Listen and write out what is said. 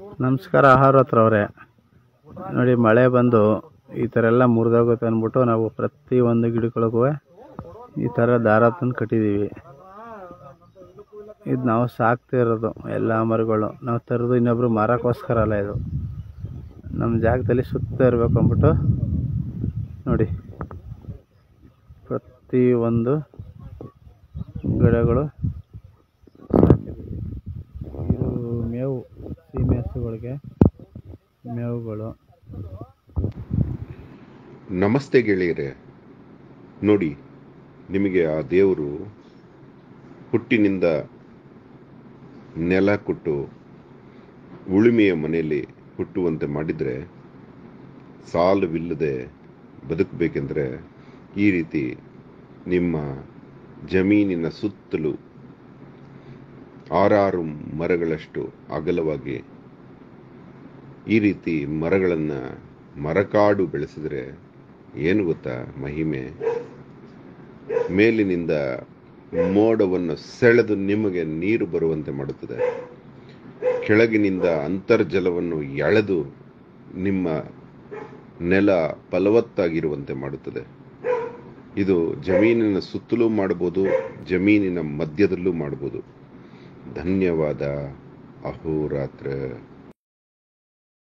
ನಮಸ್ಕಾರ ಆಹಾರ ಹತ್ರ ಅವರೇ ನೋಡಿ ಮಳೆ ಬಂದು ಈ ಥರ ಎಲ್ಲ ಮುರಿದೋಗುತ್ತೆ ಅಂದ್ಬಿಟ್ಟು ನಾವು ಪ್ರತಿ ಒಂದು ಗಿಡಗಳಿಗೂ ಈ ಥರ ದಾರ ತಂದು ಕಟ್ಟಿದ್ದೀವಿ ಇದು ನಾವು ಸಾಕ್ತಾ ಇರೋದು ಎಲ್ಲ ಮರಗಳು ನಾವು ತರೋದು ಇನ್ನೊಬ್ರು ಮಾರೋಕ್ಕೋಸ್ಕರ ಅಲ್ಲ ಇದು ನಮ್ಮ ಜಾಗದಲ್ಲಿ ಸುತ್ತ ಇರಬೇಕು ಅಂದ್ಬಿಟ್ಟು ನೋಡಿ ಪ್ರತಿ ಒಂದು ಗಿಡಗಳು ಸಾಕಿದ್ದೀವಿ ಇದು ಮೇವು ಸೀಮೆ ಹಸುಗಳಿಗೆ ಮೇವುಗಳು ನಮಸ್ತೆ ಗೆಳೆಯರೆ ನೋಡಿ ನಿಮಗೆ ಆ ದೇವರು ಹುಟ್ಟಿನಿಂದ ನೆಲ ಕೊಟ್ಟು ಉಳುಮೆಯ ಮನೆಯಲ್ಲಿ ಹುಟ್ಟುವಂತೆ ಮಾಡಿದರೆ ಸಾಲವಿಲ್ಲದೆ ಬದುಕಬೇಕೆಂದರೆ ಈ ರೀತಿ ನಿಮ್ಮ ಜಮೀನಿನ ಸುತ್ತಲೂ ಆರಾರು ಮರಗಳಷ್ಟು ಅಗಲವಾಗಿ ಈ ರೀತಿ ಮರಗಳನ್ನು ಮರಕಾಡು ಬೆಳೆಸಿದರೆ ಏನು ಗೊತ್ತಾ ಮಹಿಮೆ ಮೇಲಿನಿಂದ ಮೋಡವನ್ನು ಸೆಳೆದು ನಿಮಗೆ ನೀರು ಬರುವಂತೆ ಮಾಡುತ್ತದೆ ಕೆಳಗಿನಿಂದ ಅಂತರ್ಜಲವನ್ನು ಎಳೆದು ನಿಮ್ಮ ನೆಲ ಫಲವತ್ತಾಗಿರುವಂತೆ ಮಾಡುತ್ತದೆ ಇದು ಜಮೀನಿನ ಸುತ್ತಲೂ ಮಾಡಬಹುದು ಜಮೀನಿನ ಮಧ್ಯದಲ್ಲೂ ಮಾಡಬಹುದು ಧನ್ಯವಾದ ಅಹೋರಾತ್ರ